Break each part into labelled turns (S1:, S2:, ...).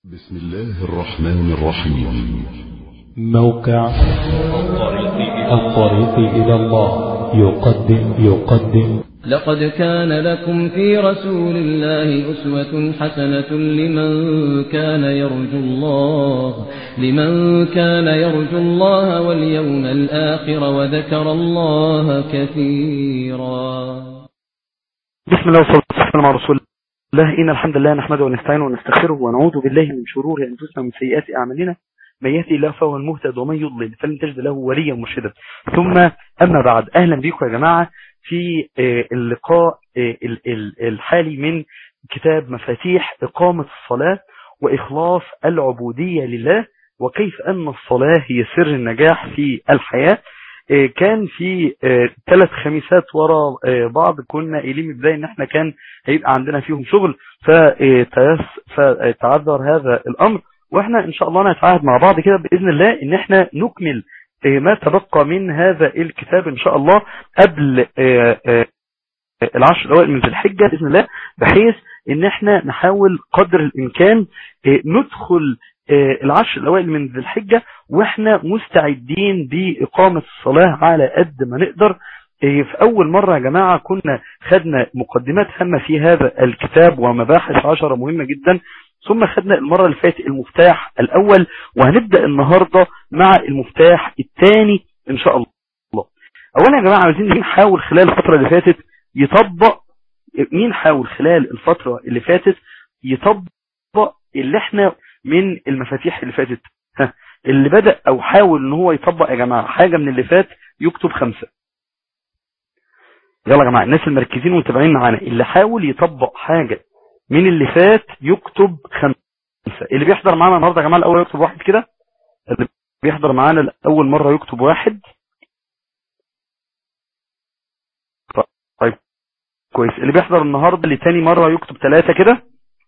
S1: بسم الله الرحمن الرحيم
S2: موقع الطريق إلى الله يقدم يقدم
S3: لقد كان لكم في رسول الله أسوة حسنة لمن كان يرجو الله لمن كان يرجو الله واليوم الآخر وذكر الله كثيرا
S4: بسم الله والصلاة والسلام على رسول الله إن الحمد لله نحمده ونستعينه ونستغفره ونعوذ بالله من شرور أنفسنا ومن سيئات أعمالنا من يهدي الله فهو المهتد ومن يضلل فلن تجد له وليا مرشدا ثم أما بعد أهلا بكم يا جماعة في آه، اللقاء آه، ال- ال- الحالي من كتاب مفاتيح إقامة الصلاة وإخلاص العبودية لله وكيف أن الصلاة هي سر النجاح في الحياة آه، كان في ثلاث خميسات ورا آه، بعض كنا قايلين من البدايه ان احنا كان هيبقى عندنا فيهم شغل فتيس- فتعذر هذا الامر واحنا ان شاء الله نتعاهد مع بعض كده باذن الله ان احنا نكمل آه، ما تبقى من هذا الكتاب ان شاء الله قبل آه، آه، العشر الاوائل من ذي الحجه باذن الله بحيث ان احنا نحاول قدر الامكان آه، ندخل آه، العشر الاوائل من ذي الحجه واحنا مستعدين باقامه الصلاه على قد ما نقدر آه، في اول مره يا جماعه كنا خدنا مقدمات هامه في هذا الكتاب ومباحث عشرة مهمه جدا ثم خدنا المره اللي فاتت المفتاح الاول وهنبدا النهارده مع المفتاح الثاني ان شاء الله اولا يا جماعه عايزين نحاول خلال الفتره اللي فاتت يطبق مين حاول خلال الفتره اللي فاتت يطبق اللي احنا من المفاتيح اللي فاتت ها اللي بدأ او حاول ان هو يطبق يا جماعه حاجه من اللي فات يكتب خمسة يلا يا جماعه الناس المركزين ومتابعين معانا اللي حاول يطبق حاجه من اللي فات يكتب خمسة اللي بيحضر معانا النهارده يا جماعه الاول يكتب واحد كده اللي بيحضر معانا لاول مره يكتب واحد طيب كويس اللي بيحضر النهارده لتاني مره يكتب ثلاثة كده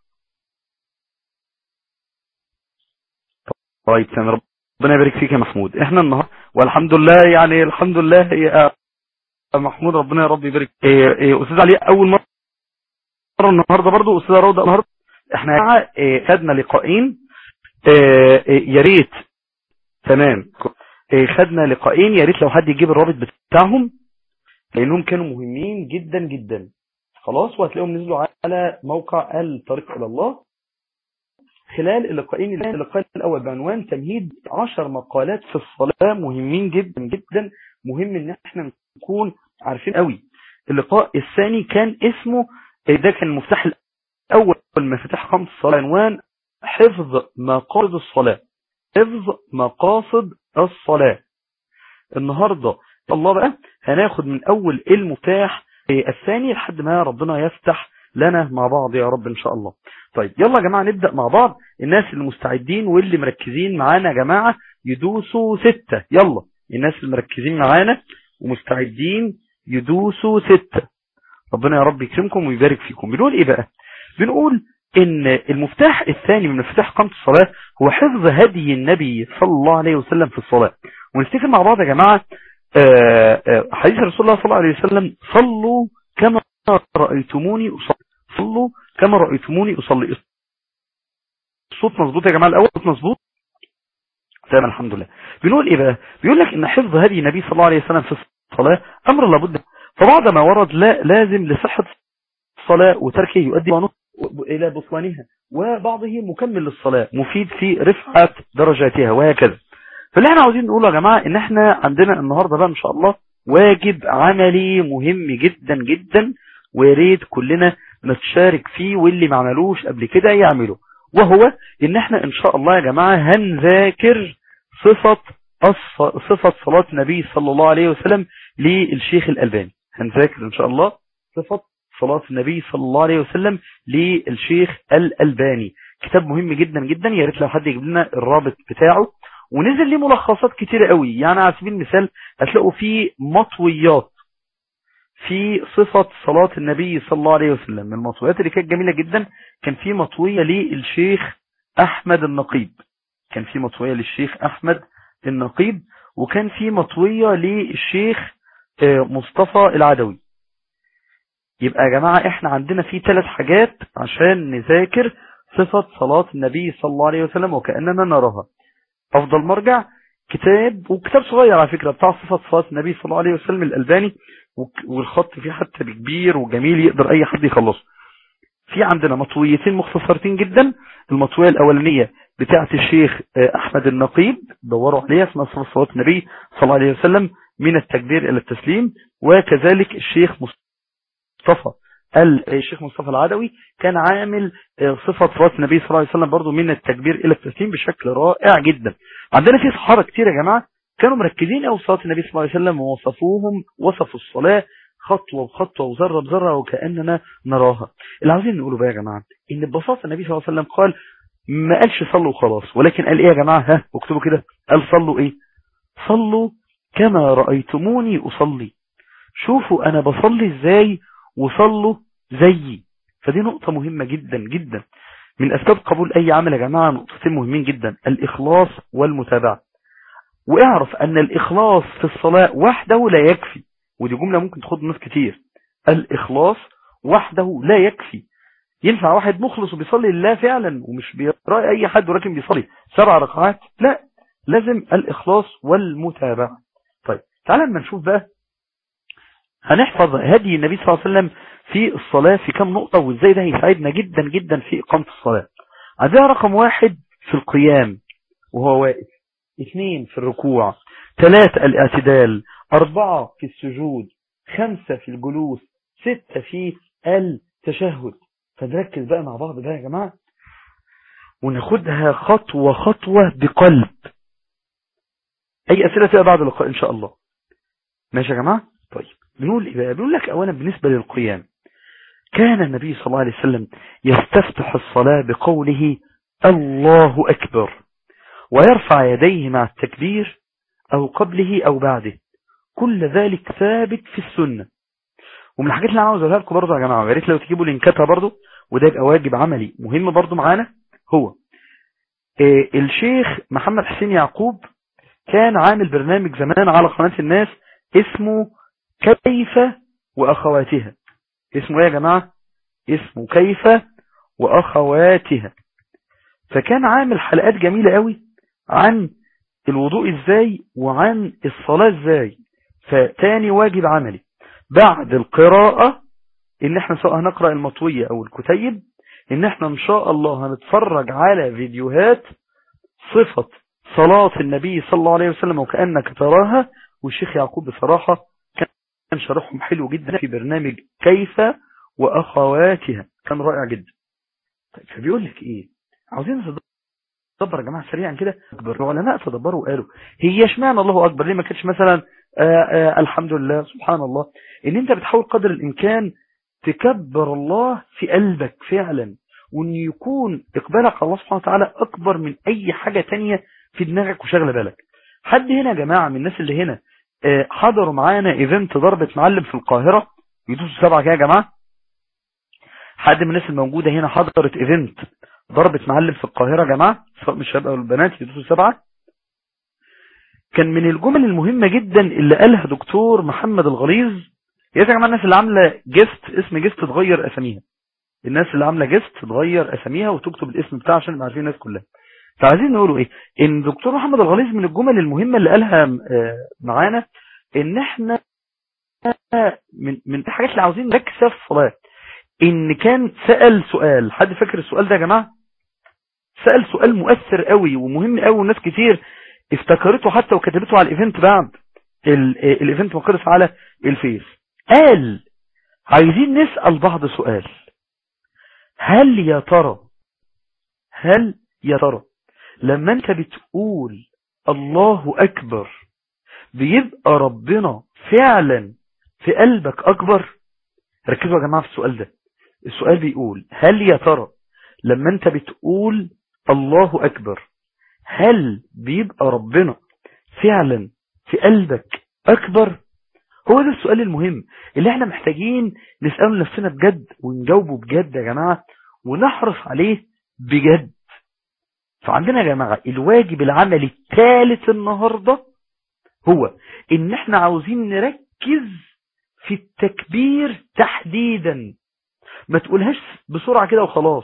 S4: طيب تمام ربنا يبارك فيك يا محمود احنا النهارده والحمد لله يعني الحمد لله يا محمود ربنا يا رب يبارك إيه إيه استاذ علي اول مره النهارده برضو استاذه روضه النهارده احنا يا جماعة، إيه خدنا لقاءين إيه إيه يا ريت تمام إيه خدنا لقاءين يا ريت لو حد يجيب الرابط بتاعهم لانهم كانوا مهمين جدا جدا خلاص وهتلاقيهم نزلوا على موقع الطريق الى الله خلال اللقاءين اللي- اللقاء الاول بعنوان تمهيد 10 مقالات في الصلاه مهمين جدا جدا مهم ان احنا نكون عارفين قوي اللقاء الثاني كان اسمه ده كان المفتاح الاول مفاتيح خمس الصلاه عنوان حفظ مقاصد الصلاه حفظ مقاصد الصلاه النهارده الله بقى هناخد من اول المفتاح آه، الثاني لحد ما ربنا يفتح لنا مع بعض يا رب ان شاء الله طيب يلا يا جماعه نبدا مع بعض الناس اللي مستعدين واللي مركزين معانا يا جماعه يدوسوا ستة يلا الناس اللي مركزين معانا ومستعدين يدوسوا ستة ربنا يا رب يكرمكم ويبارك فيكم بنقول ايه بقى بنقول ان المفتاح الثاني من مفتاح قامة الصلاة هو حفظ هدي النبي صلى الله عليه وسلم في الصلاة ونفتكر مع بعض يا جماعة آه، آه، حديث رسول الله صلى الله عليه وسلم صلوا كما رأيتموني أصلي صلوا كما رأيتموني أصلي الصوت مظبوط يا جماعة الأول الصوت مظبوط تمام الحمد لله بنقول إيه بقى بيقول لك إن حفظ هدي النبي صلى الله عليه وسلم في الصلاة أمر لابد فبعد ما ورد لا لازم لصحة الصلاة وتركه يؤدي إلى بطلانها وبعضه مكمل للصلاة مفيد في رفعة درجاتها وهكذا فاللي احنا عاوزين نقوله يا جماعة ان احنا عندنا النهاردة بقى ان شاء الله واجب عملي مهم جدا جدا ويا ريت كلنا نتشارك فيه واللي ما عملوش قبل كده يعمله وهو ان احنا ان شاء الله يا جماعة هنذاكر صفة الص- صفة صلاة النبي صلى الله عليه وسلم للشيخ الألباني هنذاكر ان شاء الله صفة صلاة النبي صلى الله عليه وسلم للشيخ الألباني كتاب مهم جدا جدا يا ريت لو حد يجيب لنا الرابط بتاعه ونزل ليه ملخصات كتيرة قوي يعني على سبيل المثال هتلاقوا فيه مطويات في صفة صلاة النبي صلى الله عليه وسلم من المطويات اللي كانت جميلة جدا كان في مطوية للشيخ أحمد النقيب كان في مطوية للشيخ أحمد النقيب وكان في مطوية للشيخ آه، مصطفى العدوي يبقى يا جماعة احنا عندنا في ثلاث حاجات عشان نذاكر صفة صلاة النبي صلى الله عليه وسلم وكأننا نراها أفضل مرجع كتاب وكتاب صغير على فكرة بتاع صفة صلاة النبي صلى الله عليه وسلم الألباني والخط فيه حتى كبير وجميل يقدر أي حد يخلصه في عندنا مطويتين مختصرتين جدا المطوية الأولانية بتاعة الشيخ أحمد النقيب دوروا عليها اسمها صفة صلاة النبي صلى الله عليه وسلم من التكبير إلى التسليم وكذلك الشيخ مصطفى الشيخ مصطفى العدوي كان عامل صفة صلاة النبي صلى الله عليه وسلم برضو من التكبير إلى التسليم بشكل رائع جدا عندنا في صحابة كتير يا جماعة كانوا مركزين أو صلاة النبي صلى الله عليه وسلم ووصفوهم وصفوا الصلاة خطوة بخطوة وذرة بذرة وكأننا نراها اللي عاوزين نقوله بقى يا جماعة إن ببساطة النبي صلى الله عليه وسلم قال ما قالش صلوا وخلاص ولكن قال إيه يا جماعة ها اكتبوا كده قال صلوا إيه صلوا كما رأيتموني أصلي شوفوا أنا بصلي إزاي وصلوا زيي فدي نقطة مهمة جدا جدا من أسباب قبول أي عمل يا جماعة نقطتين مهمين جدا الإخلاص والمتابعة واعرف أن الإخلاص في الصلاة وحده لا يكفي ودي جملة ممكن تاخد ناس كتير الإخلاص وحده لا يكفي ينفع واحد مخلص وبيصلي لله فعلا ومش بيرأي أي حد ولكن بيصلي سبع ركعات لا لازم الإخلاص والمتابعة طيب تعالى لما نشوف بقى هنحفظ هدي النبي صلى الله عليه وسلم في الصلاة في كم نقطة وازاي ده هيساعدنا جدا جدا في إقامة الصلاة عندنا رقم واحد في القيام وهو واقف اثنين في الركوع ثلاثة الاعتدال أربعة في السجود خمسة في الجلوس ستة في التشهد فنركز بقى مع بعض بقى يا جماعة وناخدها خطوة خطوة بقلب أي أسئلة فيها بعد اللقاء إن شاء الله ماشي يا جماعة طيب بنقول إيه بقى بنقول لك أولا بالنسبة للقيام كان النبي صلى الله عليه وسلم يستفتح الصلاة بقوله الله أكبر ويرفع يديه مع التكبير أو قبله أو بعده كل ذلك ثابت في السنة ومن الحاجات اللي انا عاوز اقولها لكم برضه يا جماعه يا ريت لو تجيبوا لينكاتها برضه وده يبقى واجب عملي مهم برضه معانا هو إيه الشيخ محمد حسين يعقوب كان عامل برنامج زمان على قناة الناس اسمه كيف وأخواتها اسمه ايه يا جماعة اسمه كيف وأخواتها فكان عامل حلقات جميلة قوي عن الوضوء ازاي وعن الصلاة ازاي فتاني واجب عملي بعد القراءة ان احنا سواء هنقرأ المطوية او الكتيب ان احنا ان شاء الله هنتفرج على فيديوهات صفة صلاة النبي صلى الله عليه وسلم وكأنك تراها والشيخ يعقوب بصراحة كان شرحهم حلو جدا في برنامج كيف وأخواتها كان رائع جدا طيب فبيقول لك ايه عاوزين نتدبر يا جماعة سريعا كده العلماء تدبروا وقالوا هي اشمعنى الله أكبر ليه ما كانش مثلا آآ آآ الحمد لله سبحان الله ان انت بتحاول قدر الامكان تكبر الله في قلبك فعلا وان يكون اقبالك على الله سبحانه وتعالى اكبر من اي حاجة تانية في دماغك وشغله بالك حد هنا يا جماعة من الناس اللي هنا حضروا معانا ايفنت ضربة معلم في القاهرة يدوسوا سبعة كده يا جماعة حد من الناس الموجودة هنا حضرت ايفنت ضربة معلم في القاهرة يا جماعة سواء من الشباب او البنات يدوسوا سبعة كان من الجمل المهمة جدا اللي قالها دكتور محمد الغليظ يا جماعة الناس اللي عاملة جست اسم جست تغير اساميها الناس اللي عاملة جست تغير اساميها وتكتب الاسم بتاعها عشان نبقى عارفين الناس كلها فعايزين نقولوا ايه ان دكتور محمد الغليظ من الجمل المهمة اللي قالها معانا ان احنا من من الحاجات اللي عاوزين نركز في الصلاة ان كان سأل سؤال حد فاكر السؤال ده يا جماعة سأل سؤال مؤثر قوي ومهم قوي والناس كتير افتكرته حتى وكتبته على الايفنت بعد الايفنت مقرص على الفيس قال عايزين نسأل بعض سؤال هل يا ترى هل يا ترى لما انت بتقول الله اكبر بيبقى ربنا فعلا في قلبك اكبر ركزوا يا جماعة في السؤال ده السؤال بيقول هل يا ترى لما انت بتقول الله اكبر هل بيبقى ربنا فعلا في قلبك اكبر هو ده السؤال المهم اللي احنا محتاجين نسأله لنفسنا بجد ونجاوبه بجد يا جماعة ونحرص عليه بجد فعندنا يا جماعة الواجب العملي الثالث النهاردة هو ان احنا عاوزين نركز في التكبير تحديدا ما تقولهاش بسرعة كده وخلاص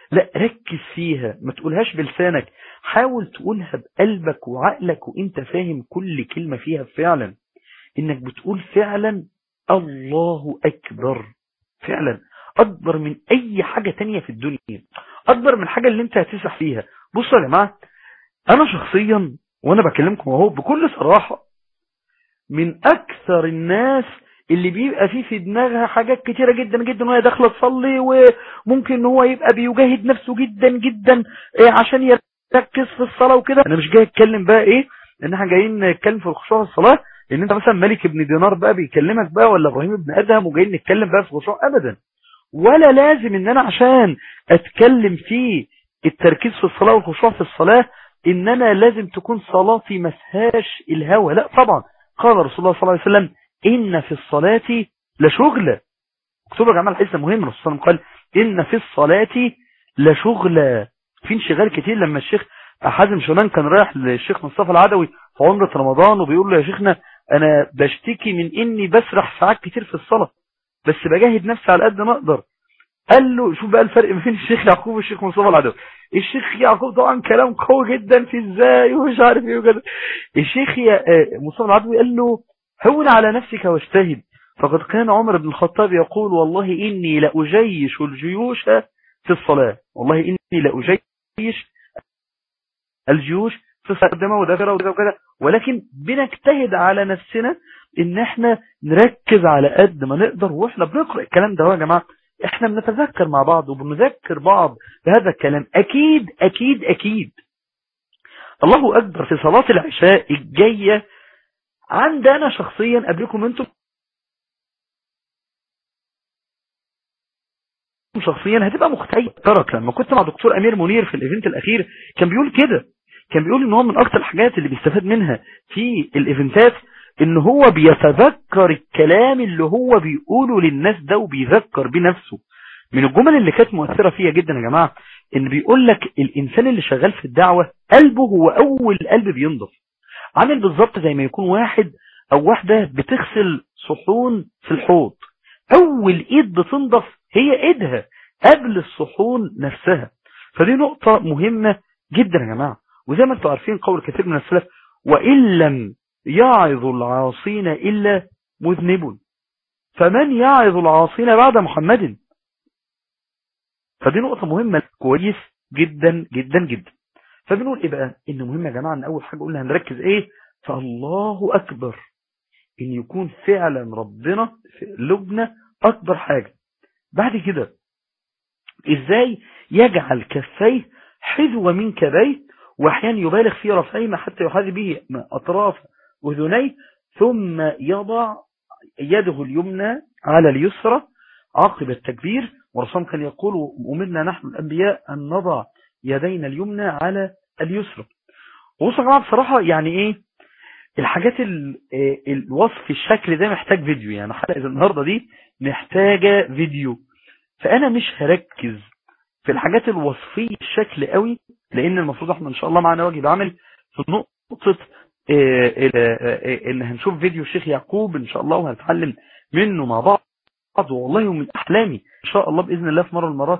S4: لا ركز فيها ما تقولهاش بلسانك حاول تقولها بقلبك وعقلك وانت فاهم كل كلمة فيها فعلا انك بتقول فعلا الله اكبر فعلا اكبر من اي حاجة تانية في الدنيا اكبر من حاجة اللي انت هتسح فيها بصوا يا جماعة انا شخصيا وانا بكلمكم اهو بكل صراحة من اكثر الناس اللي بيبقى فيه في دماغها حاجات كتيرة جدا جدا وهي داخله تصلي وممكن ان هو يبقى بيجاهد نفسه جدا جدا عشان يركز في الصلاة وكده انا مش جاي اتكلم بقى ايه ان احنا جايين نتكلم في الخشوع في الصلاة ان انت مثلا ملك بن دينار بقى بيكلمك بقى ولا ابراهيم بن ادهم وجايين نتكلم بقى في الخشوع ابدا ولا لازم ان انا عشان اتكلم في التركيز في الصلاة والخشوع في الصلاة ان انا لازم تكون صلاتي ما فيهاش الهوى لا طبعا قال رسول الله صلى الله عليه وسلم ان في الصلاة لشغلة اكتبوا يا جماعه الحديث مهم الرسول صلى الله عليه وسلم قال ان في الصلاة لشغلة في انشغال كتير لما الشيخ حازم شونان كان رايح للشيخ مصطفى العدوي في عمرة رمضان وبيقول له يا شيخنا انا بشتكي من اني بسرح ساعات كتير في الصلاة بس بجاهد نفسي على قد ما اقدر قال له شوف بقى الفرق بين الشيخ يعقوب والشيخ مصطفى العدوي الشيخ يعقوب طبعا كلام قوي جدا في ازاي ومش عارف ايه وكده الشيخ يا مصطفى العدوي قال له هون على نفسك واجتهد فقد كان عمر بن الخطاب يقول والله إني لأجيش الجيوش في الصلاة والله إني لأجيش الجيوش في الصلاة ودفرة وكذا وكذا ولكن بنجتهد على نفسنا إن احنا نركز على قد ما نقدر واحنا بنقرأ الكلام ده يا جماعة احنا بنتذكر مع بعض وبنذكر بعض بهذا الكلام أكيد أكيد أكيد الله أكبر في صلاة العشاء الجاية عند انا شخصيا قبلكم انتم شخصيا هتبقى مختلف ترك لما كنت مع دكتور امير منير في الايفنت الاخير كان بيقول كده كان بيقول ان هو من اكتر الحاجات اللي بيستفاد منها في الايفنتات ان هو بيتذكر الكلام اللي هو بيقوله للناس ده وبيذكر بنفسه من الجمل اللي كانت مؤثرة فيها جدا يا جماعة ان بيقول لك الانسان اللي شغال في الدعوة قلبه هو اول قلب بينضف عامل بالظبط زي ما يكون واحد او واحدة بتغسل صحون في الحوض اول ايد بتنضف هي ايدها قبل الصحون نفسها فدي نقطة مهمة جدا يا جماعة وزي ما انتم عارفين قول كثير من السلف وإن لم يعظ العاصين إلا مذنب فمن يعظ العاصين بعد محمد فدي نقطة مهمة كويس جدا جدا جدا فبنقول ايه بقى ان مهم يا جماعة ان اول حاجة قلنا هنركز ايه فالله اكبر ان يكون فعلا ربنا في قلوبنا اكبر حاجة بعد كده ازاي يجعل كفيه حذو من كبيه واحيانا يبالغ في رفعهما حتى يحاذي به اطراف اذنيه ثم يضع يده اليمنى على اليسرى عقب التكبير ورسول كان يقول أمرنا نحن الأنبياء أن نضع يدينا اليمنى على اليسرى وصف جماعة بصراحة يعني إيه الحاجات ال... الوصف الشكل ده محتاج فيديو يعني حلقة النهاردة دي محتاجة فيديو فأنا مش هركز في الحاجات الوصفية الشكل قوي لأن المفروض احنا إن شاء الله معنا واجب عمل في نقطة ان هنشوف فيديو الشيخ يعقوب ان شاء الله وهنتعلم منه مع بعض والله من احلامي ان شاء الله باذن الله في مره من المرات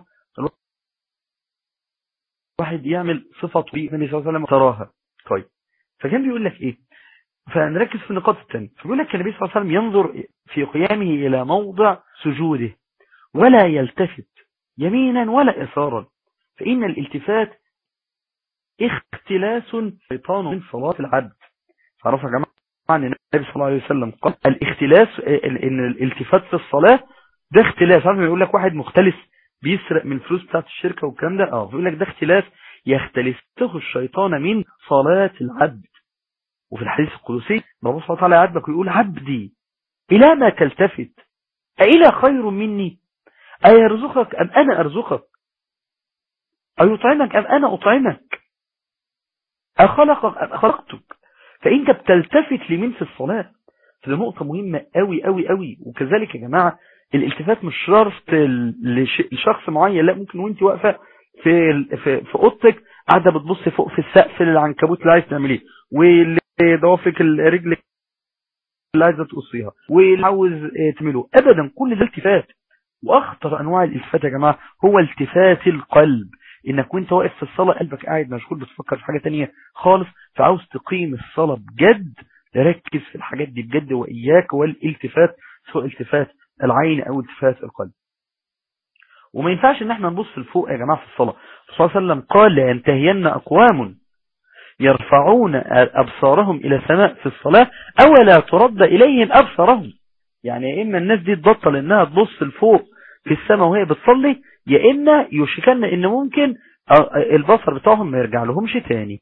S4: واحد يعمل صفه النبي صلى الله عليه وسلم تراها طيب فكان بيقول لك ايه فنركز في النقاط الثانيه فبيقول لك النبي صلى الله عليه وسلم ينظر في قيامه الى موضع سجوده ولا يلتفت يمينا ولا يسارا فان الالتفات اختلاس شيطان من صلاه العبد عرفوا يا جماعه عن النبي صلى الله عليه وسلم قال الاختلاس ان الالتفات في الصلاة ده اختلاس عارف يقول لك واحد مختلس بيسرق من الفلوس بتاعت الشركة والكلام ده اه بيقول لك ده اختلاس يختلسه الشيطان من صلاة العبد وفي الحديث القدسي ربنا سبحانه وتعالى يعاتبك ويقول عبدي إلى ما تلتفت أإلى خير مني أيرزقك أم أنا أرزقك أيطعمك أم أنا أطعمك أخلقك أم أخلقتك فانت بتلتفت لمين في الصلاة فدي نقطة مهمة قوي قوي قوي وكذلك يا جماعة الالتفات مش شرط لشخص معين لا ممكن وانت واقفة في في في اوضتك قاعده بتبص فوق في السقف العنكبوت اللي عايز تعمليه واللي ضوافرك الرجل اللي عايزه تقصيها واللي عاوز تعمله ابدا كل ده التفات واخطر انواع الالتفات يا جماعه هو التفات القلب انك وانت واقف في الصلاة قلبك قاعد مشغول بتفكر في حاجة تانية خالص فعاوز تقيم الصلاة بجد ركز في الحاجات دي بجد وإياك والالتفات سواء التفات العين أو التفات القلب وما ينفعش ان احنا نبص لفوق يا جماعة في الصلاة صلى الله عليه وسلم قال لينتهين أقوام يرفعون أبصارهم إلى السماء في الصلاة أولا ترد إليهم أبصارهم يعني يا إما الناس دي تبطل إنها تبص لفوق في السماء وهي بتصلي يا إما يشكن إن ممكن البصر بتاعهم ما يرجع لهمش تاني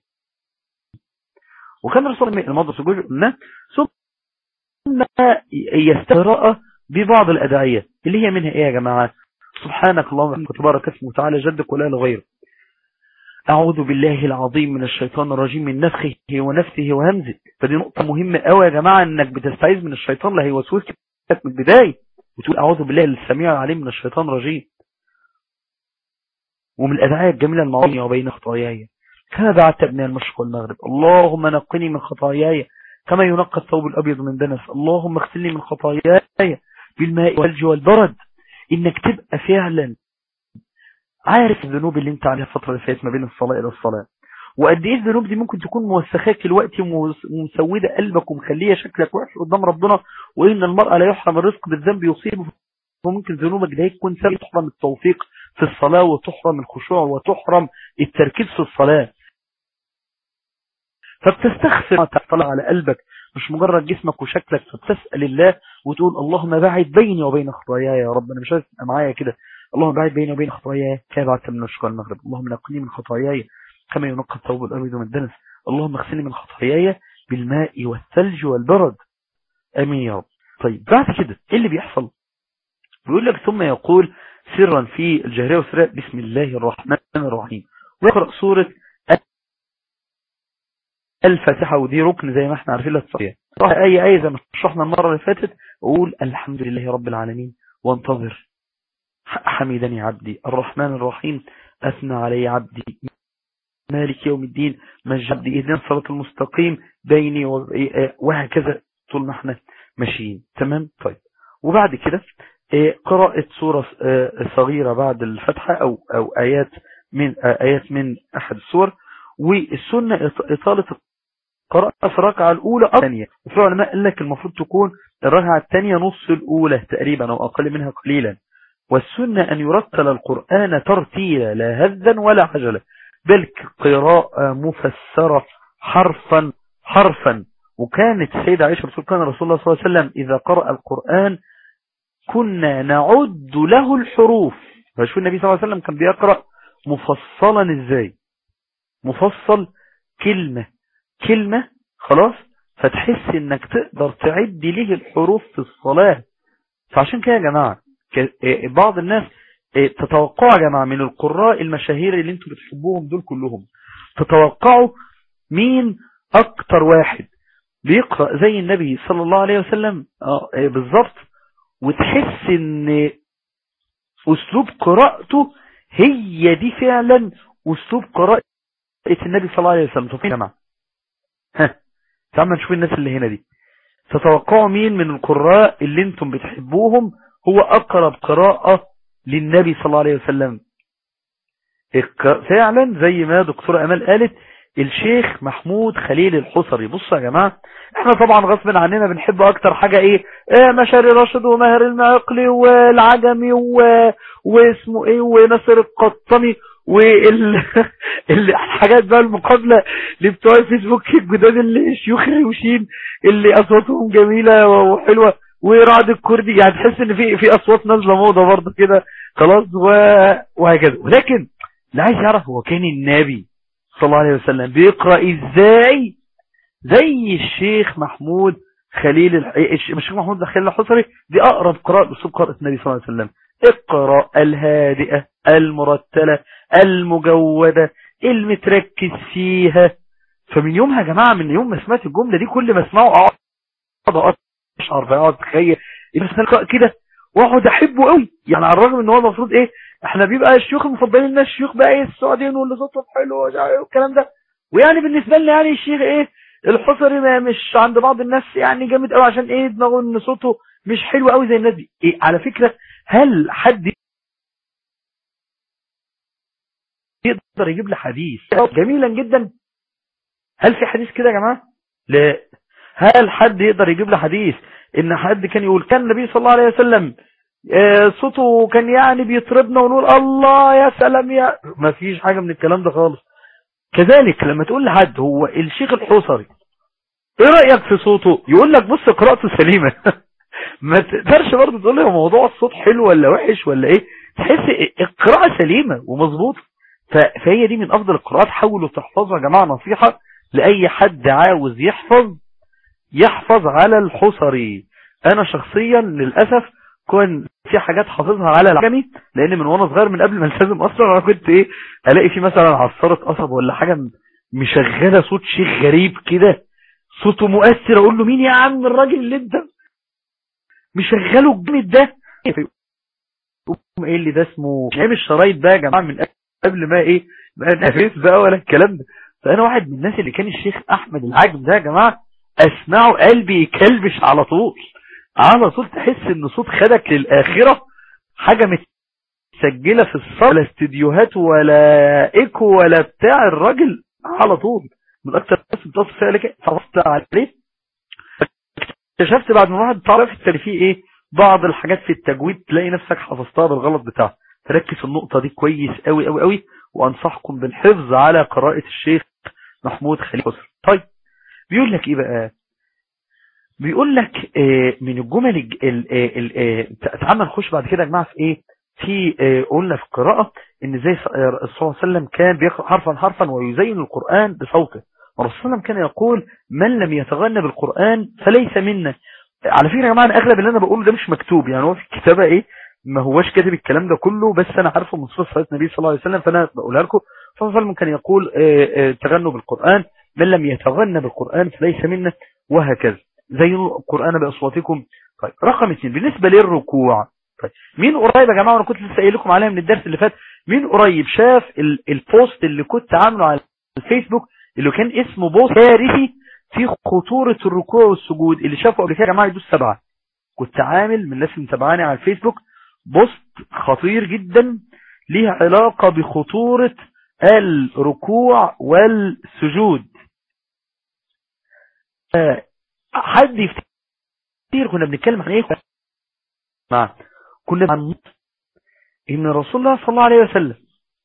S4: وكان الرسول الماضي سجوج قلنا ثم يستقرأ ببعض الأدعية اللي هي منها إيه يا جماعة سبحانك اللهم تبارك اسمه تعالى جدك ولا لغيره أعوذ بالله العظيم من الشيطان الرجيم من نفخه ونفسه وهمزه فدي نقطة مهمة قوي يا جماعة انك بتستعيذ من الشيطان اللي هيوسوس لك من البداية وتقول أعوذ بالله السميع العليم من الشيطان الرجيم ومن الأدعية الجميلة المعونية وبين خطاياي كما بعدت ابن المشرق والمغرب اللهم نقني من خطاياي كما ينقى الثوب الأبيض من دنس اللهم اغسلني من خطاياي بالماء والج والبرد انك تبقى فعلا عارف الذنوب اللي انت عليها الفترة اللي فاتت ما بين الصلاة الى الصلاة وقد ايه الذنوب دي ممكن تكون موسخاك الوقت ومسودة قلبك ومخليه شكلك وحش قدام ربنا وان المرأة لا يحرم الرزق بالذنب يصيبه وممكن ذنوبك ده يكون سبب تحرم التوفيق في الصلاة وتحرم الخشوع وتحرم التركيز في الصلاة فبتستغفر تطلع على قلبك مش مجرد جسمك وشكلك فبتسأل الله وتقول اللهم باعد بيني وبين خطاياي يا رب انا مش عايز تبقى معايا كده اللهم باعد بيني وبين خطاياي كما بعدت من الشقاء المغرب اللهم نقني من خطاياي كما ينقى الثوب الابيض من الدنس اللهم اغسلني من خطاياي بالماء والثلج والبرد امين يا رب طيب بعد كده ايه اللي بيحصل بيقول لك ثم يقول سرا في الجهرية والسراء بسم الله الرحمن الرحيم ويقرأ سورة الفاتحة ودي ركن زي ما احنا عارفين للصلاة اي اي زي ما شرحنا المرة اللي فاتت اقول الحمد لله رب العالمين وانتظر حمدني عبدي الرحمن الرحيم اثنى علي عبدي مالك يوم الدين مجد عبدي اذن الصلاة المستقيم بيني وهكذا طول ما احنا ماشيين تمام طيب وبعد كده قراءة سورة صغيرة بعد الفتحة او او ايات من ايات من احد السور والسنة اطالة قراءة في الركعة الأولى أو الثانية وفي علماء قال لك المفروض تكون الركعة الثانية نص الأولى تقريبا أو أقل منها قليلا والسنة أن يرتل القرآن ترتيلا لا هذا ولا عجلة بل قراءة مفسرة حرفا حرفا وكانت السيدة عائشة رسول كان رسول الله صلى الله عليه وسلم إذا قرأ القرآن كنا نعد له الحروف فشو النبي صلى الله عليه وسلم كان بيقرأ مفصلا ازاي مفصل كلمة كلمة خلاص فتحس انك تقدر تعد ليه الحروف في الصلاة فعشان كده يا جماعة بعض الناس تتوقعوا يا جماعة من القراء المشاهير اللي انتم بتحبوهم دول كلهم تتوقعوا مين اكتر واحد بيقرأ زي النبي صلى الله عليه وسلم بالظبط وتحس ان اسلوب قراءته هي دي فعلا اسلوب قراءة النبي صلى الله عليه وسلم طب يا جماعه ها تعالوا نشوف الناس اللي هنا دي تتوقعوا مين من القراء اللي انتم بتحبوهم هو اقرب قراءة للنبي صلى الله عليه وسلم فعلا زي ما دكتورة امال قالت الشيخ محمود خليل الحصري بصوا يا جماعة احنا طبعا غصب عننا بنحب اكتر حاجة ايه, ايه مشاري راشد وماهر المعقلي والعجمي و... واسمه ايه ونصر القطني والحاجات بقى المقابلة اللي بتوع الفيسبوك الجداد اللي شيوخ الروشين اللي اصواتهم جميلة وحلوة ورعد الكردي يعني تحس ان في في اصوات نازله موضه برضه كده خلاص وهكذا ولكن اللي عايز يعرف هو كان النبي صلى الله عليه وسلم بيقرا ازاي زي الشيخ محمود خليل الشيخ محمود خليل الحصري دي اقرب قراءه باسلوب قراءه النبي صلى الله عليه وسلم اقرا الهادئه المرتله المجوده المتركز فيها فمن يومها يا جماعه من يوم ما سمعت الجمله دي كل ما اسمعه اقعد اشعر بقى اقعد اتخيل كده واقعد احبه قوي يعني على الرغم ان هو المفروض ايه احنا بيبقى الشيوخ المفضلين لنا الشيوخ بقى ايه السعوديين واللي صوتهم حلو والكلام ده ويعني بالنسبه لنا يعني الشيخ ايه الحصري ما مش عند بعض الناس يعني جامد قوي عشان ايه دماغه ان صوته مش حلو قوي زي الناس دي إيه على فكره هل حد يقدر يجيب لي حديث جميلا جدا هل في حديث كده يا جماعة لا هل حد يقدر يجيب لي حديث ان حد كان يقول كان النبي صلى الله عليه وسلم آه، صوته كان يعني بيطربنا ونقول الله يا سلام يا ما فيش حاجة من الكلام ده خالص كذلك لما تقول لحد هو الشيخ الحوصري ايه رأيك في صوته يقول لك بص قراءته سليمة ما تقدرش برضه تقول له موضوع الصوت حلو ولا وحش ولا ايه تحس القراءة سليمة ومظبوطه ف- فهي دي من افضل القراءات حاولوا تحفظوا يا جماعة نصيحة لأي حد عاوز يحفظ يحفظ على الحصري انا شخصيا للأسف كون في حاجات حافظها على العجمي لان من وانا صغير من قبل ما التزم اصلا انا كنت ايه الاقي في مثلا عصارة قصب ولا حاجة م- مشغلة صوت شيخ غريب كده صوته مؤثر اقول له مين يا عم الراجل اللي انت مشغله الجامد ده يقوم ايه اللي ده اسمه نعم الشرايط ده يا جماعه من قبل ما ايه ما نفس بقى ولا الكلام ده فانا واحد من الناس اللي كان الشيخ احمد العجم ده يا جماعه اسمعه قلبي يكلبش على طول على طول تحس ان صوت خدك للاخره حاجه متسجله في الصاله ولا استديوهات ولا ايكو ولا بتاع الراجل على طول من اكتر الناس بتصل فيها لك حفظت عليه اكتشفت بعد ما واحد تعرف الترفيه ايه بعض الحاجات في التجويد تلاقي نفسك حفظتها بالغلط بتاعها تركز في النقطة دي كويس قوي قوي قوي وانصحكم بالحفظ على قراءة الشيخ محمود خليل حسن طيب بيقول لك ايه بقى بيقول لك آه، من الجمل الج- ال- آه، ال- آه، تعال نخش بعد كده يا جماعه في ايه في آه، قلنا في القراءة ان زي ص- آه، الرسول صلى الله عليه وسلم كان بيقرأ حرفا حرفا ويزين القرآن بصوته والرسول صلى الله عليه وسلم كان يقول من لم يتغنى بالقرآن فليس منا على فكرة يا جماعة أنا أغلب اللي أنا بقوله ده مش مكتوب يعني هو في الكتابة إيه ما هوش كاتب الكلام ده كله بس أنا عارفه من صفة النبي صلى الله عليه وسلم فأنا بقولها لكم صلى الله عليه وسلم كان يقول آه، آه، تغنوا بالقرآن من لم يتغنى بالقرآن فليس منا وهكذا زينوا القرآن بأصواتكم طيب رقم اثنين بالنسبة للركوع طيب مين قريب يا جماعة وانا كنت لسه قايل لكم عليها من الدرس اللي فات مين قريب شاف ال- البوست اللي كنت عامله على الفيسبوك اللي كان اسمه بوست كارثي في خطورة الركوع والسجود اللي شافه قبل كده يا جماعة يدوس سبعة كنت عامل من الناس اللي متابعاني على الفيسبوك بوست خطير جدا ليه علاقة بخطورة الركوع والسجود آه، حد يفتكر كنا بنتكلم عن ايه مع كنا عن ان رسول الله صلى الله عليه وسلم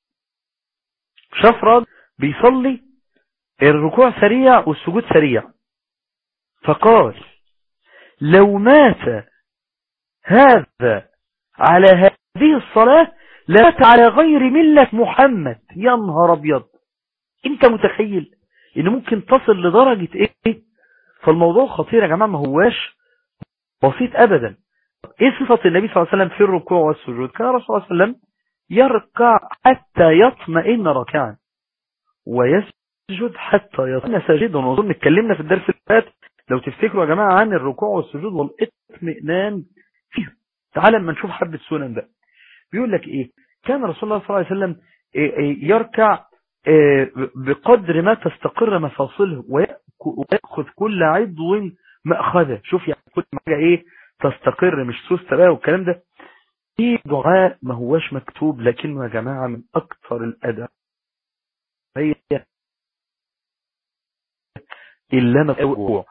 S4: شاف راجل بيصلي الركوع سريع والسجود سريع فقال لو مات هذا على هذه الصلاة لمات على غير ملة محمد يا نهار ابيض انت متخيل ان ممكن تصل لدرجة ايه فالموضوع خطير يا جماعة ما هواش بسيط ابدا ايه صفة النبي صلى الله عليه وسلم في الركوع والسجود كان الرسول صلى الله عليه وسلم يركع حتى يطمئن راكعا ويسجد حتى يطمئن ساجدا ونظن اتكلمنا في الدرس اللي فات لو تفتكروا يا جماعة عن الركوع والسجود والاطمئنان فيه تعال اما نشوف حبة سنن بقى بيقول لك ايه كان رسول الله صلى الله عليه وسلم إيه إيه يركع إيه بقدر ما تستقر مفاصله ويأك- ويأخذ كل عضو مأخذه شوف يعني كل حاجة ايه تستقر مش سوستة بقى والكلام ده في دعاء ما هواش مكتوب لكنه يا جماعة من أكثر الأداء هي إلا أنا أقوى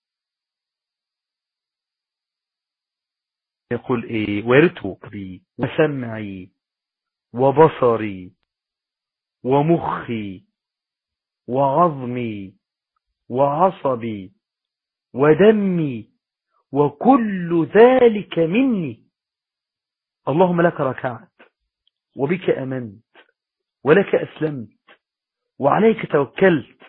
S4: يقول إيه ورتبي وسمعي وبصري ومخي وعظمي وعصبي ودمي وكل ذلك مني اللهم لك ركعت وبك أمنت ولك أسلمت وعليك توكلت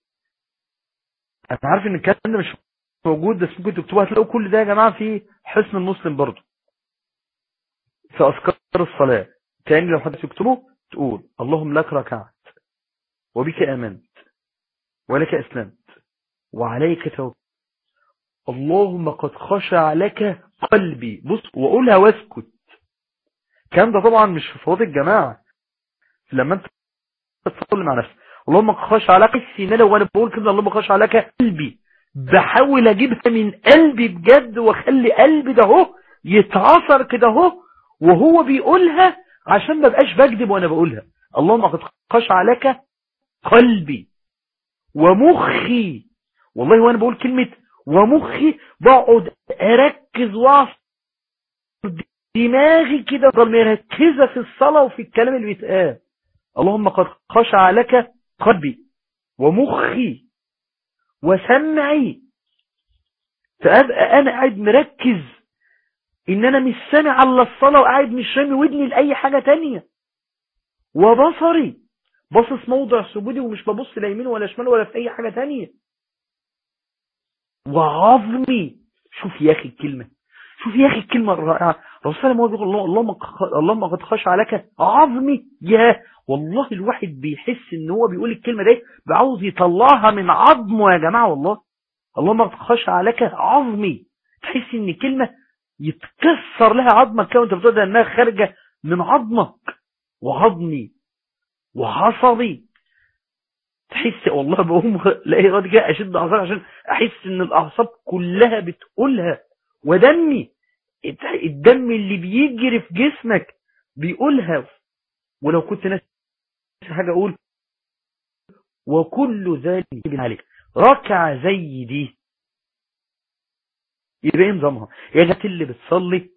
S4: أنا عارف إن الكلام ده مش موجود بس ممكن تكتبوها هتلاقوا كل ده يا جماعة في حسن المسلم برضه في أذكار الصلاة تاني لو حد تكتبه تقول اللهم لك ركعت وبك آمنت ولك أسلمت وعليك توكلت اللهم قد خشع لك قلبي بص وقولها واسكت كان ده طبعا مش في صوت الجماعة لما انت تصلي مع نفسك اللهم قد خشع لك السينة لو انا بقول كده اللهم خشع لك قلبي بحاول اجيبها من قلبي بجد واخلي قلبي ده اهو يتعصر كده اهو وهو بيقولها عشان ما بقاش بكذب وانا بقولها اللهم قد خشع لك قلبي ومخي والله وانا بقول كلمة ومخي بقعد اركز واعصر دماغي كده ضل مركزة في الصلاة وفي الكلام اللي بيتقال اللهم قد خشع لك قلبي ومخي وسمعي فأبقى أنا قاعد مركز إن أنا مش سامع على الصلاة وقاعد مش رامي ودني لأي حاجة تانية وبصري باصص موضع سجودي ومش ببص لا يمين ولا شمال ولا في أي حاجة تانية وعظمي شوف يا أخي الكلمة شوف يا أخي الكلمة الرائعة رسول الله بيقول الله اللهم اللهم قد خشع لك عظمي يا والله الواحد بيحس ان هو بيقول الكلمة دي بعاوز يطلعها من عظمه يا جماعة والله اللهم قد خشع لك عظمي تحس ان كلمة يتكسر لها عظمك كده وانت بتقول انها خارجة من عظمك وعظمي وعصبي تحس والله بقوم لاقي راضي كده اشد اعصابي عشان احس ان الاعصاب كلها بتقولها ودمي الدم اللي بيجري في جسمك بيقولها ولو كنت ناس حاجة اقول وكل ذلك عليك ركع زي دي يبقى ايه نظامها يا جات اللي بتصلي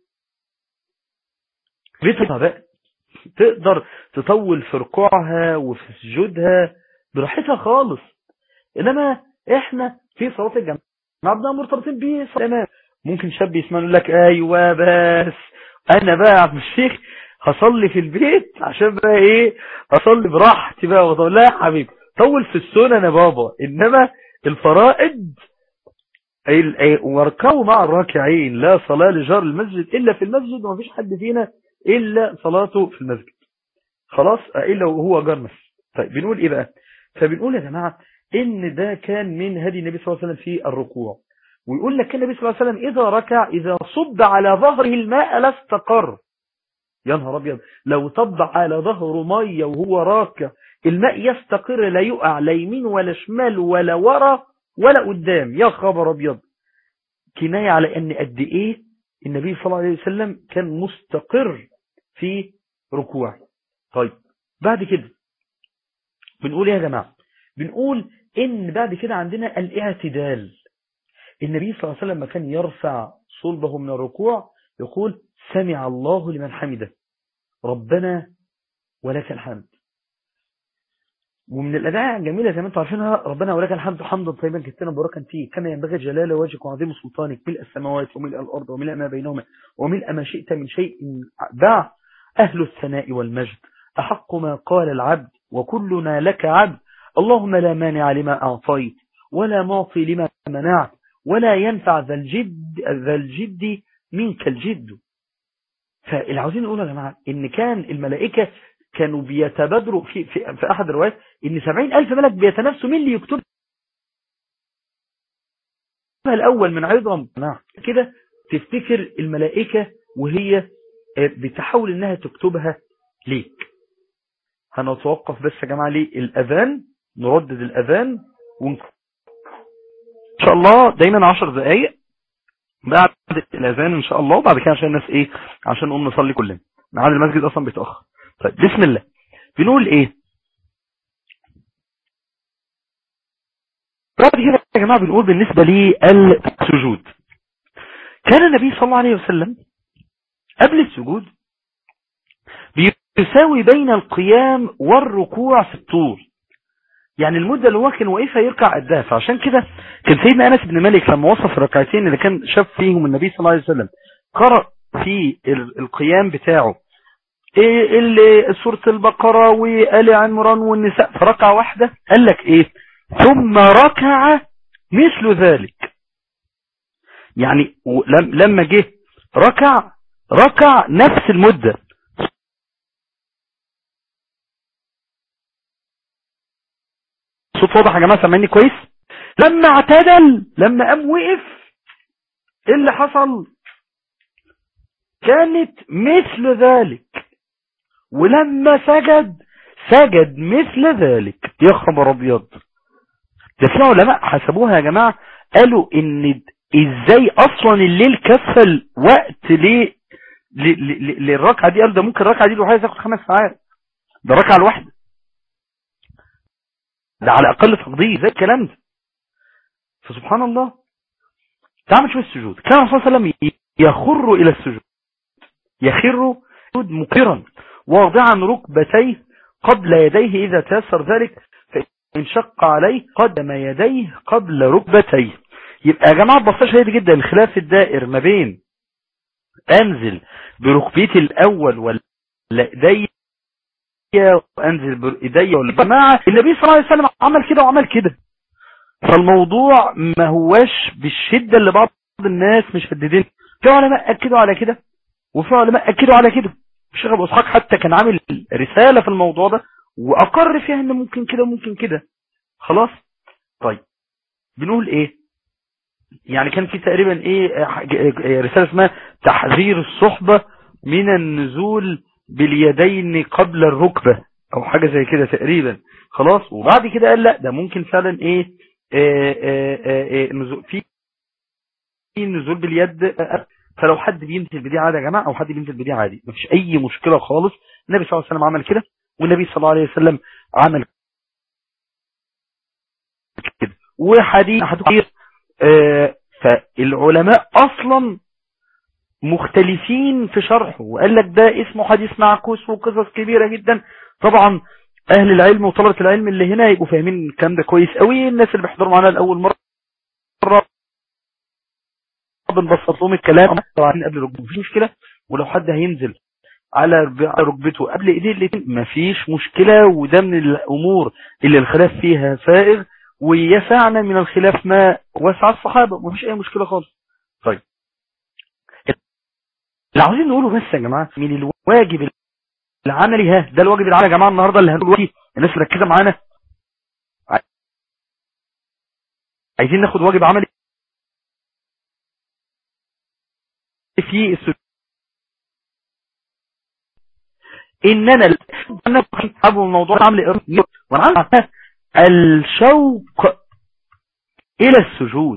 S4: بيتها بقى تقدر تطول في ركوعها وفي سجودها براحتها خالص انما احنا في صلاة الجماعة بنبقى مرتبطين بيه تمام ممكن شاب يسمع يقول لك ايوه بس انا بقى يا عم الشيخ هصلي في البيت عشان بقى ايه اصلي براحتي بقى وطول لا يا حبيبي طول في السنن يا بابا انما الفرائض واركعوا مع الراكعين لا صلاة لجار المسجد إلا في المسجد وما فيش حد فينا إلا صلاته في المسجد خلاص إلا وهو جار مسجد طيب بنقول إيه بقى فبنقول يا جماعة إن ده كان من هدي النبي صلى الله عليه وسلم في الركوع ويقول لك النبي صلى الله عليه وسلم إذا ركع إذا صب على ظهره الماء لا استقر يا نهار أبيض لو طب على ظهره مية وهو راكع الماء يستقر لا يقع لا يمين ولا شمال ولا ورا ولا قدام يا خبر ابيض كناية على ان قد ايه النبي صلى الله عليه وسلم كان مستقر في ركوع طيب بعد كده بنقول ايه يا جماعة بنقول ان بعد كده عندنا الاعتدال النبي صلى الله عليه وسلم لما كان يرفع صلبه من الركوع يقول سمع الله لمن حمده ربنا ولك الحمد ومن الأداء الجميلة زي ما انتم عارفينها ربنا ولك الحمد حمدا طيبا كثيرا مباركا فيه كما ينبغي جلال وجهك وعظيم سلطانك ملء السماوات وملء الأرض وملء ما بينهما وملء ما شئت من شيء باع أهل الثناء والمجد أحق ما قال العبد وكلنا لك عبد اللهم لا مانع لما أعطيت ولا معطي لما منعت ولا ينفع ذا الجد, ذا الجد منك الجد فالعاوزين نقول يا جماعة إن كان الملائكة كانوا بيتبادروا في, في, في أحد الروايات إن سبعين ألف ملك بيتنافسوا مين اللي يكتب الأول من عظم نعم كده تفتكر الملائكة وهي بتحاول إنها تكتبها ليك هنتوقف بس يا جماعة ليه الأذان نردد الأذان ون... إن شاء الله دايما عشر دقايق بعد الأذان إن شاء الله وبعد كده عشان الناس إيه عشان نقوم نصلي كلنا معاد المسجد أصلا بيتأخر طيب بسم الله بنقول ايه بعد كده يا جماعة بنقول بالنسبة للسجود كان النبي صلى الله عليه وسلم قبل السجود بيساوي بين القيام والركوع في الطول يعني المدة اللي هو كان واقفها يركع قدها فعشان كده كان سيدنا أنس بن مالك لما وصف الركعتين اللي كان شاف فيهم النبي صلى الله عليه وسلم قرأ في القيام بتاعه إيه اللي سورة البقرة وآل عمران والنساء في ركعة واحدة قال لك ايه ثم ركع مثل ذلك يعني لما جه ركع ركع نفس المدة صوت واضح يا جماعة سامعني كويس لما اعتدل لما قام وقف ايه اللي حصل كانت مثل ذلك ولما سجد سجد مثل ذلك يا خبر ابيض ده في علماء حسبوها يا جماعة قالوا ان ازاي اصلا الليل كفل وقت ليه للركعة دي قالوا ده ممكن الركعة دي الوحيدة تاخد خمس ساعات ده الركعه الواحده ده على اقل تقدير زي الكلام ده فسبحان الله تعمل شويه السجود كان الرسول صلى الله عليه وسلم يخر الى السجود يخر سجود مقرا واضعا ركبتيه قبل يديه اذا تيسر ذلك فان شق عليه قدم يديه قبل ركبتيه يبقى يا جماعه ببساطه شديده جدا الخلاف الدائر ما بين انزل بركبتي الاول ولا ايديا وانزل بايديا ولا جماعه النبي صلى الله عليه وسلم عمل كده وعمل كده فالموضوع ما هواش بالشده اللي بعض الناس مشددين في علماء اكدوا على كده وفي علماء اكدوا على كده الشيخ ابو اسحاق حتى كان عامل رساله في الموضوع ده واقر فيها ان ممكن كده وممكن كده خلاص طيب بنقول ايه يعني كان في تقريبا ايه رسالة اسمها تحذير الصحبة من النزول باليدين قبل الركبة او حاجة زي كده تقريبا خلاص وبعد كده قال لا ده ممكن فعلا ايه آه آه آه نزول في نزول باليد فلو حد بينزل بدي عادي يا جماعة او حد بينزل بدي عادي مفيش اي مشكلة خالص النبي صلى الله عليه وسلم عمل كده والنبي صلى الله عليه وسلم عمل كده وحديث حديث آه فالعلماء اصلا مختلفين في شرحه وقال لك ده اسمه حديث معكوس وقصص كبيرة جدا طبعا اهل العلم وطلبة العلم اللي هنا يبقوا فاهمين الكلام ده كويس قوي الناس اللي بيحضروا معانا لاول مرة بنبسط لهم الكلام طبعا قبل ركبته مفيش مشكلة ولو حد هينزل على ركبته قبل ايديه الاثنين مفيش مشكلة وده من الامور اللي الخلاف فيها فائغ ويسعنا من الخلاف ما وسع الصحابة مفيش اي مشكلة خالص طيب اللي عاوزين نقوله بس يا جماعة من الواجب العملي ها ده الواجب العملي يا جماعة النهاردة اللي هنقوله الناس ركزة معانا عايزين ناخد واجب عملي في السجود اننا انا ابو الموضوع عامل وانا الشوق الى السجود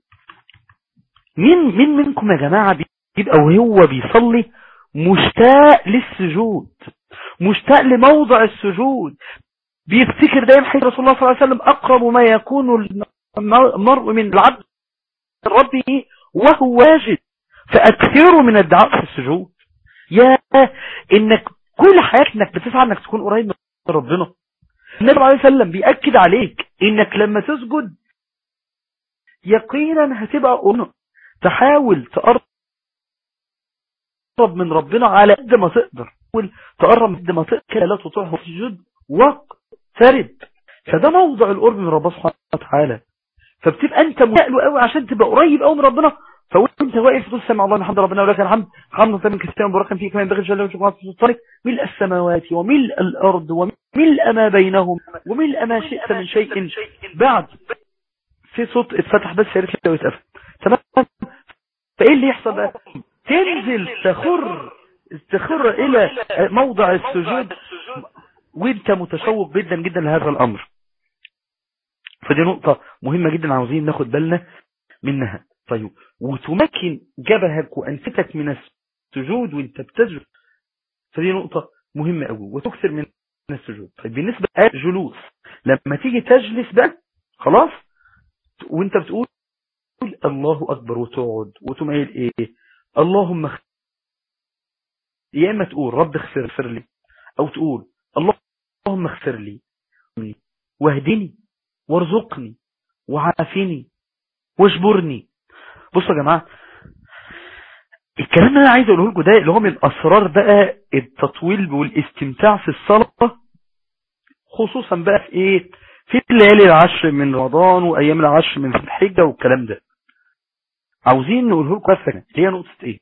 S4: مين مين منكم يا جماعة بيبقى وهو بيصلي مشتاق للسجود مشتاق لموضع السجود بيفتكر دايما حديث رسول الله صلى الله عليه وسلم اقرب ما يكون المرء من العبد ربه وهو واجد فاكثروا من الدعاء في السجود يا انك كل حياتك انك بتسعى انك تكون قريب من ربنا النبي صلى الله عليه وسلم بيأكد عليك انك لما تسجد يقينا هتبقى قرن تحاول تقرب من ربنا على قد ما تقدر تقرب قد ما تقدر لا تطيعه في السجود واقترب فده موضع القرب من ربنا سبحانه وتعالى فبتبقى انت متقله قوي عشان تبقى قريب قوي من ربنا فوانت واقف تقول سمع الله الحمد ربنا ولك الحمد حمد طيب كثيرا مباركا فيه كما ينبغي جل وعلا سلطانك ملء السماوات وملء الارض وملء ما بينهم وملء ما شئت من شيء بعد في صوت اتفتح بس يا ريت لو يتقفل تمام فايه اللي يحصل بقى تنزل تخر تخر الى موضع السجود وانت متشوق جدا جدا لهذا الامر فدي نقطة مهمة جدا عاوزين ناخد بالنا منها طيب وتمكن جبهك وأنفتك من السجود وانت بتسجد فدي نقطة مهمة قوي وتكثر من السجود طيب بالنسبة للجلوس لما تيجي تجلس بقى خلاص وانت بتقول الله أكبر وتقعد وتقوم قايل ايه اللهم اغفر يا اما تقول رب اغفر اغفر لي او تقول اللهم اغفر لي واهدني وارزقني وعافني واجبرني بصوا يا جماعة الكلام اللي انا عايز اقوله لكم ده اللي هو من اسرار بقى التطويل والاستمتاع في الصلاة خصوصا بقى في ايه في الليالي العشر من رمضان وايام العشر من الحجة والكلام ده عاوزين نقوله لكم بس هي نقطة ايه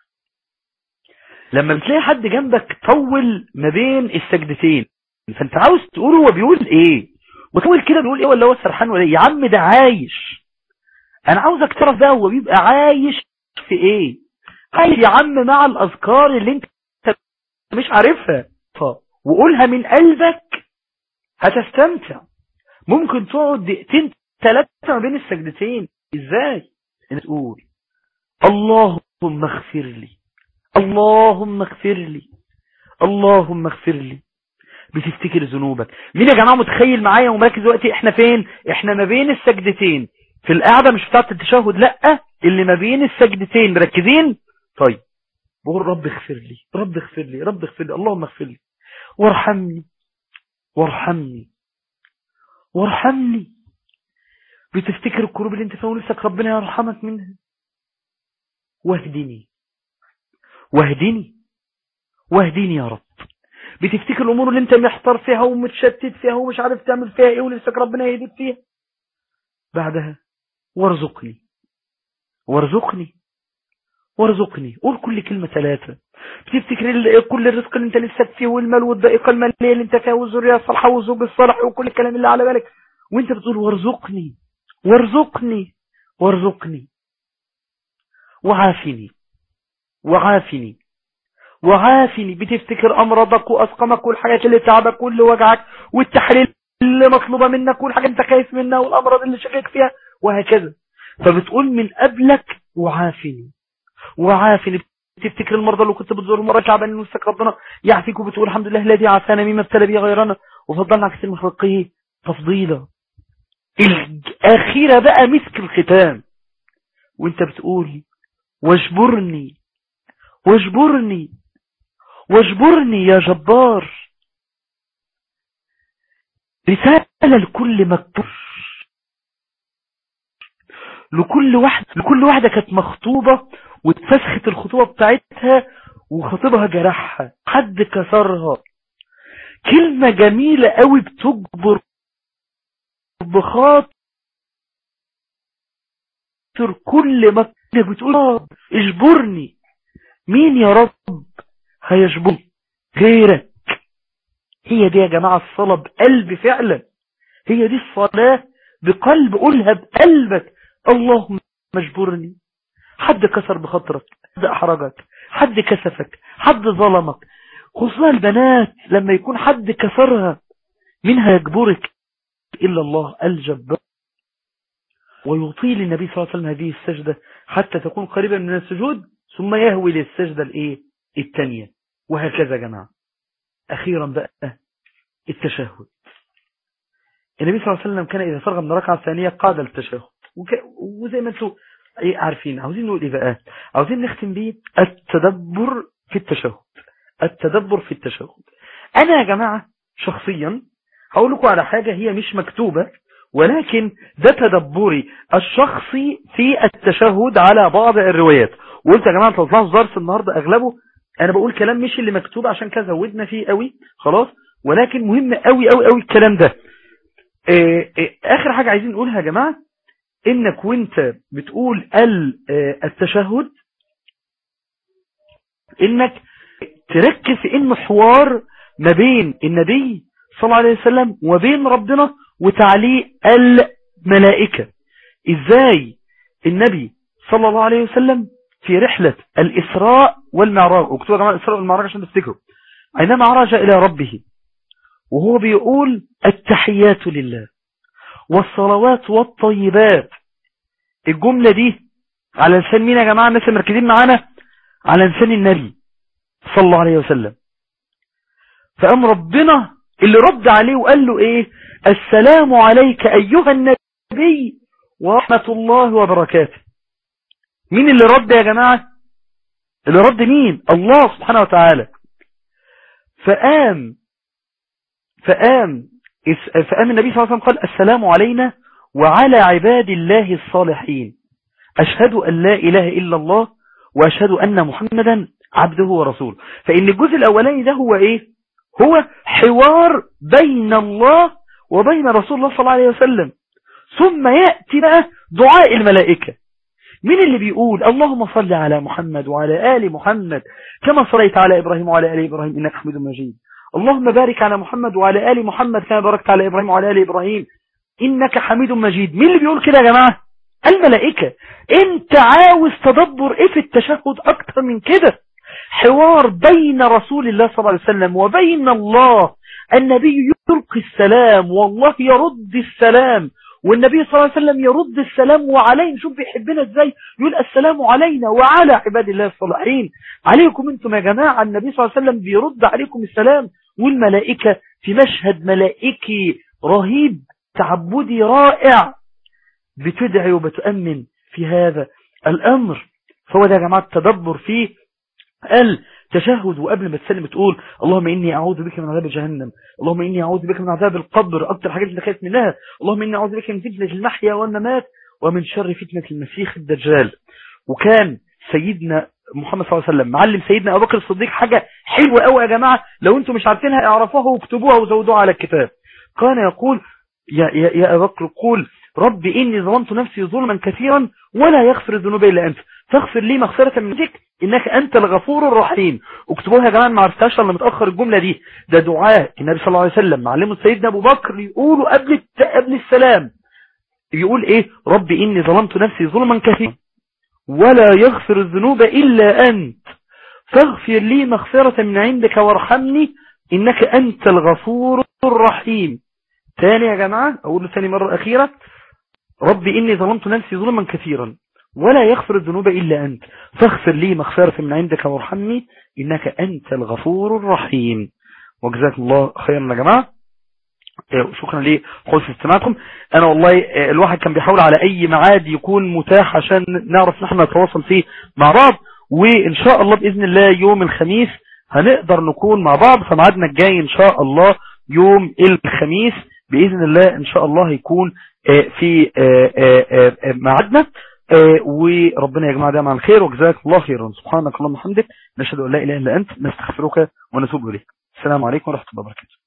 S4: لما بتلاقي حد جنبك طول ما بين السجدتين فانت عاوز تقول هو بيقول ايه وتقول كده بيقول ايه ولا هو سرحان ولا ايه يا عم ده عايش انا عاوزك تعرف بقى هو بيبقى عايش في ايه عايش يا عم مع الاذكار اللي انت مش عارفها وقولها من قلبك هتستمتع ممكن تقعد دقيقتين ثلاثة ما بين السجدتين ازاي انت تقول اللهم اغفر لي اللهم اغفر لي اللهم اغفر لي بتفتكر ذنوبك مين يا جماعة متخيل معايا ومركز دلوقتي احنا فين احنا ما بين السجدتين في القعدة مش بتاعت التشهد لا اللي ما بين السجدتين مركزين طيب بقول رب اغفر لي رب اغفر لي رب اغفر لي اللهم اغفر لي وارحمني وارحمني وارحمني بتفتكر الكروب اللي انت فيها ونفسك ربنا يرحمك منها واهدني واهدني واهديني يا رب بتفتكر الامور اللي انت محتار فيها ومتشتت فيها ومش عارف تعمل فيها ايه ونفسك ربنا يهديك فيها بعدها وارزقني وارزقني وارزقني قول كل كلمة ثلاثة بتفتكر كل الرزق اللي انت نفسك فيه والمال والدقيقة المالية اللي انت فيها والذرية الصالحة والزوج الصالح وكل الكلام اللي على بالك وانت بتقول وارزقني وارزقني وارزقني وعافني وعافني وعافني بتفتكر أمراضك وأسقمك والحاجات اللي تعبك واللي وجعك والتحليل اللي مطلوبة منك والحاجة انت خايف منها والأمراض اللي شكك فيها وهكذا فبتقول من قبلك وعافني وعافني بتفتكر المرضى اللي كنت بتزورهم مرة شعبان نفسك ربنا يعافيك وبتقول الحمد لله الذي عافانا مما ابتلى به غيرنا وفضلنا كثير من خلقه تفضيلا الأخيرة بقى مسك الختام وانت بتقول واجبرني واجبرني واجبرني يا جبار رسالة لكل مكتوب لكل واحد لكل واحدة كانت مخطوبة واتفسخت الخطوبة بتاعتها وخطيبها جرحها حد كسرها كلمة جميلة قوي بتجبر بخاطر كل ما بتقول اجبرني مين يا رب هيجبرني غيرك هي دي يا جماعة الصلاة بقلب فعلا هي دي الصلاة بقلب قولها بقلبك اللهم اجبرني حد كسر بخاطرك حد احرجك حد كسفك حد ظلمك خصوصا البنات لما يكون حد كسرها مين هيجبرك إلا الله الجبار ويطيل النبي صلى الله عليه وسلم هذه السجدة حتى تكون قريبا من السجود ثم يهوي للسجدة الايه الثانية وهكذا يا جماعة أخيرا بقى التشهد النبي صلى الله عليه وسلم كان إذا فرغ من الركعة الثانية قاد التشهد وك... وزي ما انتم عارفين عاوزين نقول ايه بقى عاوزين نختم بيه التدبر في التشهد التدبر في التشهد انا يا جماعة شخصيا هقول لكم على حاجة هي مش مكتوبة ولكن ده تدبري الشخصي في التشهد على بعض الروايات وقلت يا جماعة تطلعوا الظرف النهاردة اغلبه انا بقول كلام مش اللي مكتوب عشان كده زودنا فيه قوي خلاص ولكن مهم قوي قوي قوي الكلام ده اه اه اخر حاجة عايزين نقولها يا جماعة انك وانت بتقول التشهد انك تركز في انه حوار ما بين النبي صلى الله عليه وسلم وبين ربنا وتعليق الملائكة ازاي النبي صلى الله عليه وسلم في رحلة الإسراء والمعراج وكتبوا يا جماعة الإسراء والمعراج عشان تفتكروا عندما عرج إلى ربه وهو بيقول التحيات لله والصلوات والطيبات الجملة دي على لسان مين يا جماعة الناس المركزين معانا على لسان النبي صلى الله عليه وسلم فقام ربنا اللي رد عليه وقال له ايه السلام عليك ايها النبي ورحمة الله وبركاته مين اللي رد يا جماعة اللي رد مين الله سبحانه وتعالى فقام فقام فقام النبي صلى الله عليه وسلم قال السلام علينا وعلى عباد الله الصالحين أشهد أن لا إله إلا الله وأشهد أن محمدا عبده ورسوله فإن الجزء الأولاني ده هو إيه هو حوار بين الله وبين رسول الله صلى الله عليه وسلم ثم يأتي بقى دعاء الملائكة مين اللي بيقول اللهم صل على محمد وعلى آل محمد كما صليت على إبراهيم وعلى آل إبراهيم إنك حميد مجيد اللهم بارك على محمد وعلى آل محمد كما باركت على إبراهيم وعلى آل إبراهيم إنك حميد مجيد مين اللي بيقول كده يا جماعة الملائكة انت عاوز تدبر ايه في التشهد اكتر من كده حوار بين رسول الله صلى الله عليه وسلم وبين الله النبي يلقي السلام والله يرد السلام والنبي صلى الله عليه وسلم يرد السلام وعلينا شوف بيحبنا ازاي يقول السلام علينا وعلى عباد الله الصالحين عليكم انتم يا جماعة النبي صلى الله عليه وسلم بيرد عليكم السلام والملائكة في مشهد ملائكي رهيب تعبدي رائع بتدعي وبتؤمن في هذا الأمر فهو ده يا جماعة التدبر فيه التشهد وقبل ما تسلم تقول اللهم إني أعوذ بك من عذاب جهنم اللهم إني أعوذ بك من عذاب القبر أكتر حاجات اللي خايف منها اللهم إني أعوذ بك من فتنة المحيا والممات ومن شر فتنة المسيح الدجال وكان سيدنا محمد صلى الله عليه وسلم معلم سيدنا أبو بكر الصديق حاجة حلوة قوي يا جماعة لو أنتم مش عارفينها اعرفوها واكتبوها وزودوها على الكتاب كان يقول يا, يا, يا أبو بكر قول رب إني ظلمت نفسي ظلما كثيرا ولا يغفر الذنوب إلا أنت فاغفر لي مغفرة من عندك إنك أنت الغفور الرحيم اكتبوها يا جماعة ما عرفتهاش لما متأخر الجملة دي ده دعاء النبي صلى الله عليه وسلم معلمه سيدنا أبو بكر يقولوا قبل قبل السلام يقول إيه رب إني ظلمت نفسي ظلما كثيرا ولا يغفر الذنوب إلا أنت فاغفر لي مغفرة من عندك وارحمني إنك أنت الغفور الرحيم ثاني يا جماعة أقول ثاني مرة أخيرة ربي إني ظلمت نفسي ظلما كثيرا ولا يغفر الذنوب إلا أنت فاغفر لي مغفرة من عندك وارحمني إنك أنت الغفور الرحيم وجزاكم الله خيرا يا جماعة شكرا لحسن استماعكم انا والله الواحد كان بيحاول على اي معاد يكون متاح عشان نعرف نحن نتواصل فيه مع بعض وان شاء الله باذن الله يوم الخميس هنقدر نكون مع بعض فمعادنا الجاي ان شاء الله يوم الخميس باذن الله ان شاء الله هيكون في معادنا وربنا يا جماعه دايما على الخير وجزاك الله خيرا سبحانك اللهم وبحمدك نشهد ان لا اله الا انت نستغفرك ونتوب اليك السلام عليكم ورحمه الله وبركاته